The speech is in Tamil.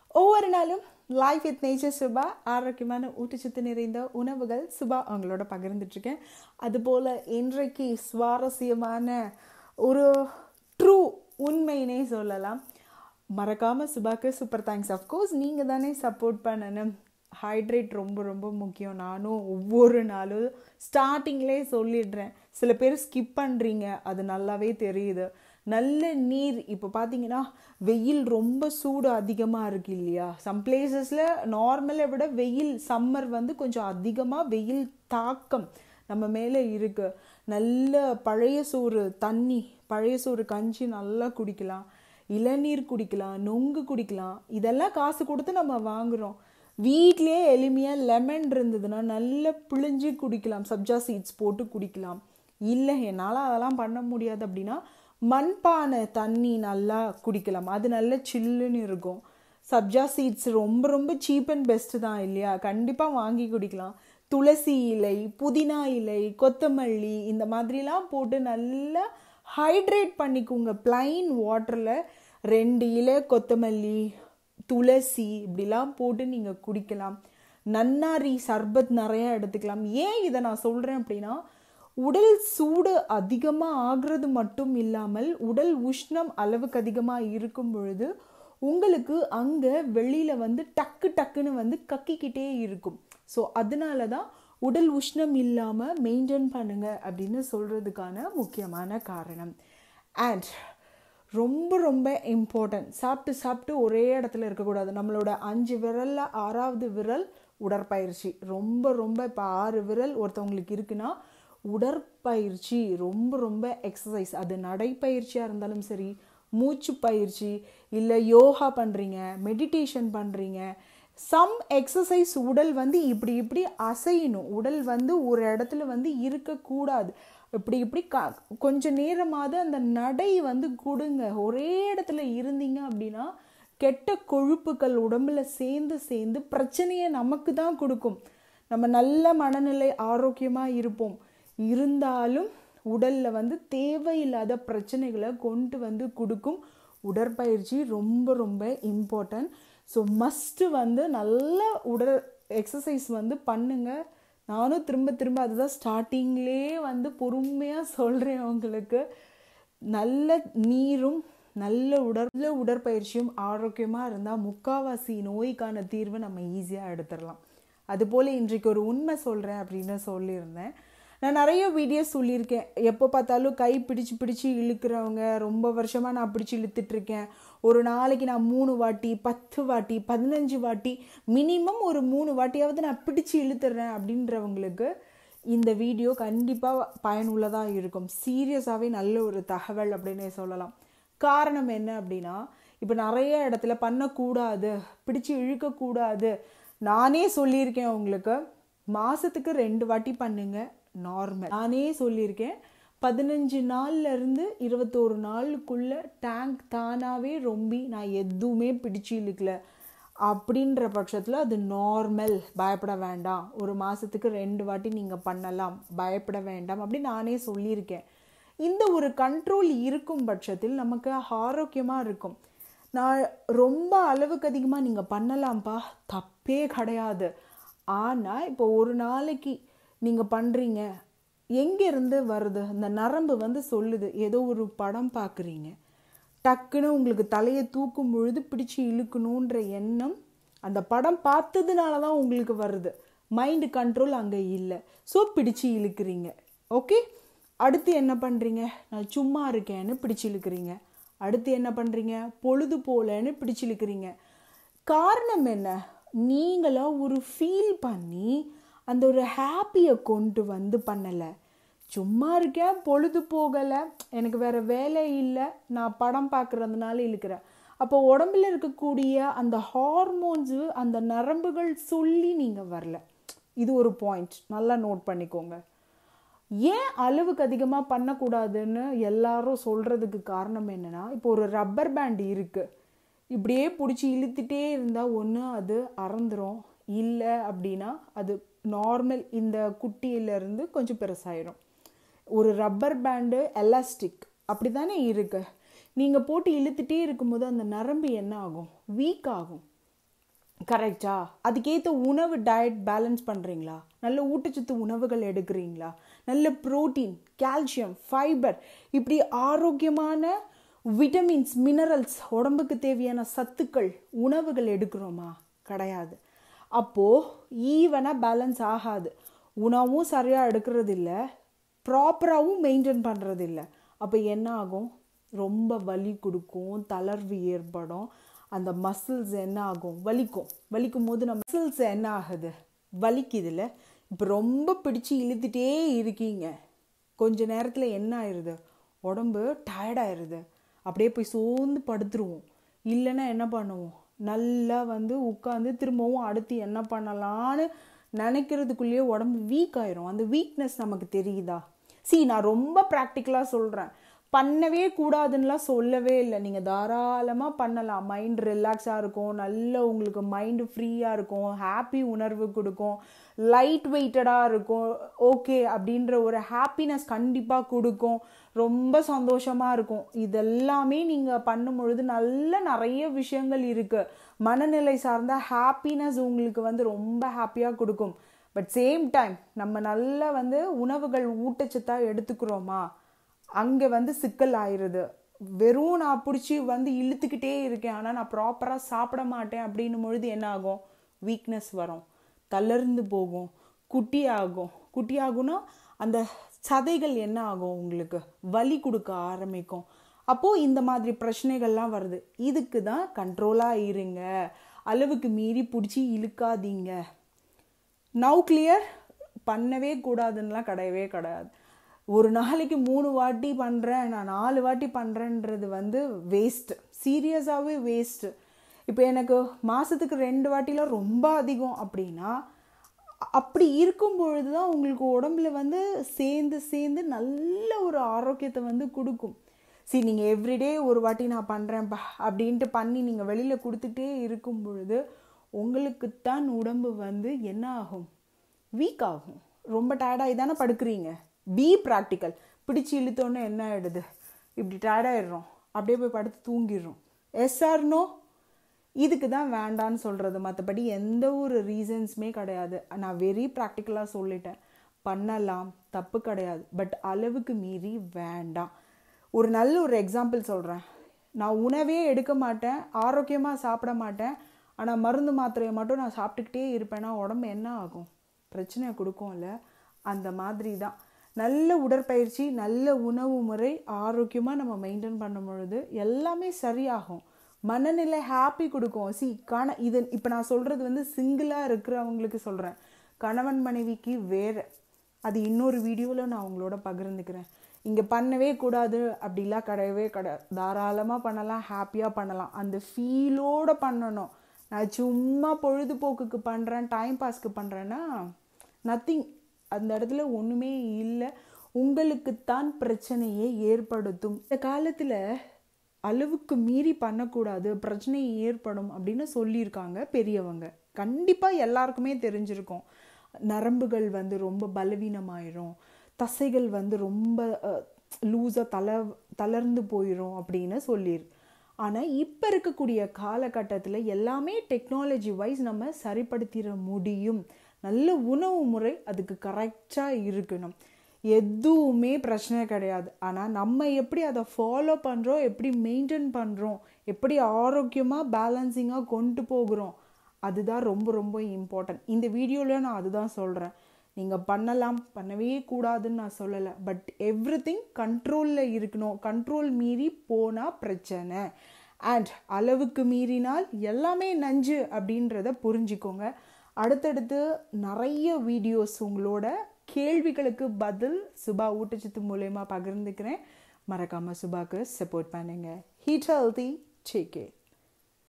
ஒவ்வொரு நாளும் லைஃப் வித் நேச்சர் சுபா ஆரோக்கியமான ஊட்டச்சத்து நிறைந்த உணவுகள் சுபா அவங்களோட பகிர்ந்துட்டுருக்கேன் அதுபோல் இன்றைக்கு சுவாரஸ்யமான ஒரு ட்ரூ உண்மையினே சொல்லலாம் மறக்காமல் சுபாக்கு சூப்பர் தேங்க்ஸ் அஃப்கோர்ஸ் நீங்கள் தானே சப்போர்ட் பண்ணணும் ஹைட்ரேட் ரொம்ப ரொம்ப முக்கியம் நானும் ஒவ்வொரு நாளும் ஸ்டார்டிங்லேயே சொல்லிடுறேன் சில பேர் ஸ்கிப் பண்ணுறீங்க அது நல்லாவே தெரியுது நல்ல நீர் இப்போ பார்த்தீங்கன்னா வெயில் ரொம்ப சூடு அதிகமாக இருக்கு இல்லையா சம் பிளேசஸில் நார்மலை விட வெயில் சம்மர் வந்து கொஞ்சம் அதிகமாக வெயில் தாக்கம் நம்ம மேலே இருக்குது நல்ல பழைய சோறு தண்ணி பழைய சோறு கஞ்சி நல்லா குடிக்கலாம் இளநீர் குடிக்கலாம் நொங்கு குடிக்கலாம் இதெல்லாம் காசு கொடுத்து நம்ம வாங்குகிறோம் வீட்லேயே எளிமையாக லெமன் இருந்ததுன்னா நல்லா பிழிஞ்சு குடிக்கலாம் சப்ஜா சீட்ஸ் போட்டு குடிக்கலாம் இல்லை என்னால் அதெல்லாம் பண்ண முடியாது அப்படின்னா மண்பானை தண்ணி நல்லா குடிக்கலாம் அது நல்ல சில்லுன்னு இருக்கும் சப்ஜா சீட்ஸ் ரொம்ப ரொம்ப சீப் அண்ட் பெஸ்ட்டு தான் இல்லையா கண்டிப்பாக வாங்கி குடிக்கலாம் துளசி இலை புதினா இலை கொத்தமல்லி இந்த மாதிரிலாம் போட்டு நல்லா ஹைட்ரேட் பண்ணிக்கோங்க பிளைன் வாட்டரில் ரெண்டு இலை கொத்தமல்லி துளசி இப்படிலாம் போட்டு நீங்கள் குடிக்கலாம் நன்னாரி சர்பத் நிறையா எடுத்துக்கலாம் ஏன் இதை நான் சொல்கிறேன் அப்படின்னா உடல் சூடு அதிகமாக ஆகிறது மட்டும் இல்லாமல் உடல் உஷ்ணம் அளவுக்கு அதிகமாக இருக்கும் பொழுது உங்களுக்கு அங்கே வெளியில் வந்து டக்கு டக்குன்னு வந்து கக்கிக்கிட்டே இருக்கும் ஸோ அதனால தான் உடல் உஷ்ணம் இல்லாமல் மெயின்டைன் பண்ணுங்க அப்படின்னு சொல்கிறதுக்கான முக்கியமான காரணம் அண்ட் ரொம்ப ரொம்ப இம்பார்ட்டன்ட் சாப்பிட்டு சாப்பிட்டு ஒரே இடத்துல இருக்கக்கூடாது நம்மளோட அஞ்சு விரலில் ஆறாவது விரல் உடற்பயிற்சி ரொம்ப ரொம்ப இப்போ ஆறு விரல் ஒருத்தவங்களுக்கு இருக்குன்னா உடற்பயிற்சி ரொம்ப ரொம்ப எக்ஸசைஸ் அது நடைப்பயிற்சியாக இருந்தாலும் சரி மூச்சு பயிற்சி இல்லை யோகா பண்ணுறீங்க மெடிடேஷன் பண்ணுறீங்க சம் எக்ஸசைஸ் உடல் வந்து இப்படி இப்படி அசையணும் உடல் வந்து ஒரு இடத்துல வந்து இருக்கக்கூடாது இப்படி இப்படி க கொஞ்ச நேரமாவது அந்த நடை வந்து கொடுங்க ஒரே இடத்துல இருந்தீங்க அப்படின்னா கெட்ட கொழுப்புகள் உடம்புல சேர்ந்து சேர்ந்து பிரச்சனையை நமக்கு தான் கொடுக்கும் நம்ம நல்ல மனநிலை ஆரோக்கியமாக இருப்போம் இருந்தாலும் உடலில் வந்து தேவையில்லாத பிரச்சனைகளை கொண்டு வந்து கொடுக்கும் உடற்பயிற்சி ரொம்ப ரொம்ப இம்பார்ட்டன்ட் ஸோ மஸ்ட்டு வந்து நல்ல உடல் எக்ஸசைஸ் வந்து பண்ணுங்கள் நானும் திரும்ப திரும்ப அதுதான் ஸ்டார்டிங்லேயே வந்து பொறுமையாக சொல்கிறேன் உங்களுக்கு நல்ல நீரும் நல்ல உடல் உடற்பயிற்சியும் ஆரோக்கியமாக இருந்தால் முக்காவாசி நோய்க்கான தீர்வை நம்ம ஈஸியாக எடுத்துடலாம் அதுபோல் இன்றைக்கு ஒரு உண்மை சொல்கிறேன் அப்படின்னு சொல்லியிருந்தேன் நான் நிறைய வீடியோஸ் சொல்லியிருக்கேன் எப்போ பார்த்தாலும் கை பிடிச்சு பிடிச்சு இழுக்கிறவங்க ரொம்ப வருஷமாக நான் பிடிச்சி இழுத்துட்ருக்கேன் ஒரு நாளைக்கு நான் மூணு வாட்டி பத்து வாட்டி பதினஞ்சு வாட்டி மினிமம் ஒரு மூணு வாட்டியாவது நான் பிடிச்சி இழுத்துறேன் அப்படின்றவங்களுக்கு இந்த வீடியோ கண்டிப்பாக பயனுள்ளதாக இருக்கும் சீரியஸாகவே நல்ல ஒரு தகவல் அப்படின்னே சொல்லலாம் காரணம் என்ன அப்படின்னா இப்போ நிறைய இடத்துல பண்ணக்கூடாது பிடிச்சி இழுக்கக்கூடாது நானே சொல்லியிருக்கேன் உங்களுக்கு மாதத்துக்கு ரெண்டு வாட்டி பண்ணுங்க நார்மல் நானே சொல்லியிருக்கேன் பதினஞ்சு நாள்ல இருந்து இருபத்தோரு நாளுக்குள்ள டேங்க் தானாகவே ரொம்பி நான் எதுவுமே பிடிச்சி இழுக்கல அப்படின்ற பட்சத்தில் அது நார்மல் பயப்பட வேண்டாம் ஒரு மாதத்துக்கு ரெண்டு வாட்டி நீங்கள் பண்ணலாம் பயப்பட வேண்டாம் அப்படி நானே சொல்லியிருக்கேன் இந்த ஒரு கண்ட்ரோல் இருக்கும் பட்சத்தில் நமக்கு ஆரோக்கியமாக இருக்கும் நான் ரொம்ப அளவுக்கு அதிகமாக நீங்கள் பண்ணலாம்ப்பா தப்பே கிடையாது ஆனால் இப்போ ஒரு நாளைக்கு நீங்கள் பண்ணுறீங்க எங்கேருந்து வருது அந்த நரம்பு வந்து சொல்லுது ஏதோ ஒரு படம் பார்க்குறீங்க டக்குன்னு உங்களுக்கு தலையை தூக்கும் பொழுது பிடிச்சி இழுக்கணுன்ற எண்ணம் அந்த படம் பார்த்ததுனால தான் உங்களுக்கு வருது மைண்டு கண்ட்ரோல் அங்கே இல்லை ஸோ பிடிச்சி இழுக்கிறீங்க ஓகே அடுத்து என்ன பண்ணுறீங்க நான் சும்மா இருக்கேன்னு பிடிச்சி இழுக்கிறீங்க அடுத்து என்ன பண்ணுறீங்க பொழுது போலன்னு பிடிச்சி இழுக்கிறீங்க காரணம் என்ன நீங்களாக ஒரு ஃபீல் பண்ணி அந்த ஒரு ஹாப்பியை கொண்டு வந்து பண்ணலை சும்மா இருக்கேன் பொழுது போகலை எனக்கு வேறு வேலை இல்லை நான் படம் பார்க்குறதுனால இழுக்கிறேன் அப்போ உடம்புல இருக்கக்கூடிய அந்த ஹார்மோன்ஸு அந்த நரம்புகள் சொல்லி நீங்கள் வரல இது ஒரு பாயிண்ட் நல்லா நோட் பண்ணிக்கோங்க ஏன் அளவுக்கு அதிகமாக பண்ணக்கூடாதுன்னு எல்லாரும் சொல்கிறதுக்கு காரணம் என்னென்னா இப்போ ஒரு ரப்பர் பேண்ட் இருக்குது இப்படியே பிடிச்சி இழுத்துட்டே இருந்தால் ஒன்று அது அறந்துடும் இல்லை அப்படின்னா அது நார்மல் இந்த குட்டியிலேருந்து கொஞ்சம் பெருசாயிரும் ஒரு ரப்பர் பேண்டு எலாஸ்டிக் அப்படி தானே இருக்கு நீங்கள் போட்டு இழுத்துட்டே இருக்கும்போது அந்த நரம்பு என்ன ஆகும் வீக் ஆகும் கரெக்டா அதுக்கேற்ற உணவு டயட் பேலன்ஸ் பண்ணுறீங்களா நல்ல ஊட்டச்சத்து உணவுகள் எடுக்கிறீங்களா நல்ல புரோட்டீன் கால்சியம் ஃபைபர் இப்படி ஆரோக்கியமான விட்டமின்ஸ் மினரல்ஸ் உடம்புக்கு தேவையான சத்துக்கள் உணவுகள் எடுக்கிறோமா கிடையாது அப்போது ஈவனாக பேலன்ஸ் ஆகாது உணவும் சரியாக எடுக்கிறது இல்லை ப்ராப்பராகவும் மெயின்டைன் பண்ணுறது இல்லை அப்போ என்ன ஆகும் ரொம்ப வலி கொடுக்கும் தளர்வு ஏற்படும் அந்த மசில்ஸ் என்ன ஆகும் வலிக்கும் வலிக்கும் போது நம்ம மசில்ஸ் என்ன ஆகுது வலிக்குதுல இப்போ ரொம்ப பிடிச்சி இழுத்துட்டே இருக்கீங்க கொஞ்ச நேரத்தில் என்ன ஆயிடுது உடம்பு டயர்டாயிருது அப்படியே போய் சோர்ந்து படுத்துருவோம் இல்லைன்னா என்ன பண்ணுவோம் நல்லா வந்து உட்காந்து திரும்பவும் அடுத்து என்ன பண்ணலான்னு நினைக்கிறதுக்குள்ளேயே உடம்பு வீக் ஆயிரும் அந்த வீக்னஸ் நமக்கு தெரியுதா சி நான் ரொம்ப ப்ராக்டிக்கலாக சொல்கிறேன் பண்ணவே கூடாதுன்னெலாம் சொல்லவே இல்லை நீங்கள் தாராளமாக பண்ணலாம் மைண்ட் ரிலாக்ஸாக இருக்கும் நல்ல உங்களுக்கு மைண்டு ஃப்ரீயாக இருக்கும் ஹாப்பி உணர்வு கொடுக்கும் லைட் வெயிட்டடாக இருக்கும் ஓகே அப்படின்ற ஒரு ஹாப்பினஸ் கண்டிப்பாக கொடுக்கும் ரொம்ப சந்தோஷமாக இருக்கும் இதெல்லாமே நீங்கள் பண்ணும் பொழுது நல்ல நிறைய விஷயங்கள் இருக்குது மனநிலை சார்ந்த ஹாப்பினஸ் உங்களுக்கு வந்து ரொம்ப ஹாப்பியாக கொடுக்கும் பட் சேம் டைம் நம்ம நல்லா வந்து உணவுகள் ஊட்டச்சத்தாக எடுத்துக்கிறோமா அங்கே வந்து சிக்கல் ஆயிடுது வெறும் நான் பிடிச்சி வந்து இழுத்துக்கிட்டே இருக்கேன் ஆனால் நான் ப்ராப்பராக சாப்பிட மாட்டேன் அப்படின்னும் பொழுது என்ன ஆகும் வீக்னஸ் வரும் தளர்ந்து போகும் குட்டி ஆகும் குட்டி ஆகும்னா அந்த சதைகள் என்ன ஆகும் உங்களுக்கு வலி கொடுக்க ஆரம்பிக்கும் அப்போது இந்த மாதிரி பிரச்சனைகள்லாம் வருது இதுக்கு தான் கண்ட்ரோலாக இருங்க அளவுக்கு மீறி பிடிச்சி இழுக்காதீங்க நவ் கிளியர் பண்ணவே கூடாதுன்னெலாம் கிடையவே கிடையாது ஒரு நாளைக்கு மூணு வாட்டி பண்ணுறேன் நான் நாலு வாட்டி பண்ணுறேன்றது வந்து வேஸ்ட்டு சீரியஸாகவே வேஸ்ட்டு இப்போ எனக்கு மாதத்துக்கு ரெண்டு வாட்டிலாம் ரொம்ப அதிகம் அப்படின்னா அப்படி இருக்கும் பொழுது தான் உங்களுக்கு உடம்புல வந்து சேர்ந்து சேர்ந்து நல்ல ஒரு ஆரோக்கியத்தை வந்து கொடுக்கும் சரி நீங்கள் எவ்ரிடே ஒரு வாட்டி நான் பண்ணுறேன்ப்பா அப்படின்ட்டு பண்ணி நீங்கள் வெளியில் கொடுத்துட்டே இருக்கும் பொழுது உங்களுக்குத்தான் உடம்பு வந்து என்ன ஆகும் வீக் ஆகும் ரொம்ப டயர்டாகி தானே படுக்கிறீங்க பி ப்ராக்டிக்கல் பிடிச்சி இழுத்தோன்னே என்ன ஆகிடுது இப்படி டயர்டாயிடுறோம் அப்படியே போய் படுத்து தூங்கிடுறோம் எஸ்ஆர்னோ இதுக்கு தான் வேண்டான்னு சொல்கிறது மற்றபடி எந்த ஒரு ரீசன்ஸுமே கிடையாது நான் வெரி ப்ராக்டிக்கலாக சொல்லிட்டேன் பண்ணலாம் தப்பு கிடையாது பட் அளவுக்கு மீறி வேண்டாம் ஒரு நல்ல ஒரு எக்ஸாம்பிள் சொல்கிறேன் நான் உணவே எடுக்க மாட்டேன் ஆரோக்கியமாக சாப்பிட மாட்டேன் ஆனால் மருந்து மாத்திரையை மட்டும் நான் சாப்பிட்டுக்கிட்டே இருப்பேன்னா உடம்பு என்ன ஆகும் பிரச்சனை கொடுக்கும்ல அந்த மாதிரி தான் நல்ல உடற்பயிற்சி நல்ல உணவு முறை ஆரோக்கியமாக நம்ம மெயின்டைன் பண்ணும் பொழுது எல்லாமே சரியாகும் மனநிலை ஹாப்பி கொடுக்கும் சி கண இது இப்போ நான் சொல்கிறது வந்து சிங்கிளாக இருக்கிறவங்களுக்கு சொல்கிறேன் கணவன் மனைவிக்கு வேறு அது இன்னொரு வீடியோவில் நான் அவங்களோட பகிர்ந்துக்கிறேன் இங்கே பண்ணவே கூடாது அப்படிலாம் கிடையவே கிடையாது தாராளமாக பண்ணலாம் ஹாப்பியாக பண்ணலாம் அந்த ஃபீலோடு பண்ணணும் நான் சும்மா பொழுதுபோக்குக்கு பண்ணுறேன் டைம் பாஸ்க்கு பண்ணுறேன்னா நத்திங் அந்த இடத்துல ஒன்றுமே இல்லை உங்களுக்குத்தான் பிரச்சனையை ஏற்படுத்தும் இந்த காலத்தில் அளவுக்கு மீறி பண்ணக்கூடாது பிரச்சனை ஏற்படும் அப்படின்னு சொல்லியிருக்காங்க பெரியவங்க கண்டிப்பாக எல்லாருக்குமே தெரிஞ்சிருக்கும் நரம்புகள் வந்து ரொம்ப பலவீனமாயிரும் தசைகள் வந்து ரொம்ப லூஸாக தள தளர்ந்து போயிடும் அப்படின்னு சொல்லிடு ஆனால் இப்போ இருக்கக்கூடிய காலகட்டத்தில் எல்லாமே டெக்னாலஜி வைஸ் நம்ம சரிப்படுத்திட முடியும் நல்ல உணவு முறை அதுக்கு கரெக்டாக இருக்கணும் எதுவுமே பிரச்சனை கிடையாது ஆனால் நம்ம எப்படி அதை ஃபாலோ பண்ணுறோம் எப்படி மெயின்டைன் பண்ணுறோம் எப்படி ஆரோக்கியமாக பேலன்சிங்காக கொண்டு போகிறோம் அதுதான் ரொம்ப ரொம்ப இம்பார்ட்டன்ட் இந்த வீடியோவில் நான் அதுதான் சொல்கிறேன் நீங்கள் பண்ணலாம் பண்ணவே கூடாதுன்னு நான் சொல்லலை பட் எவ்ரி திங் கண்ட்ரோலில் இருக்கணும் கண்ட்ரோல் மீறி போனால் பிரச்சனை அண்ட் அளவுக்கு மீறினால் எல்லாமே நஞ்சு அப்படின்றத புரிஞ்சுக்கோங்க அடுத்தடுத்து நிறைய வீடியோஸ் உங்களோட கேள்விகளுக்கு பதில் சுபா ஊட்டச்சத்து மூலயமா பகிர்ந்துக்கிறேன் மறக்காமல் சுபாக்கு சப்போர்ட் பண்ணுங்க ஹீட் ஹெல்தி டேக் கேர்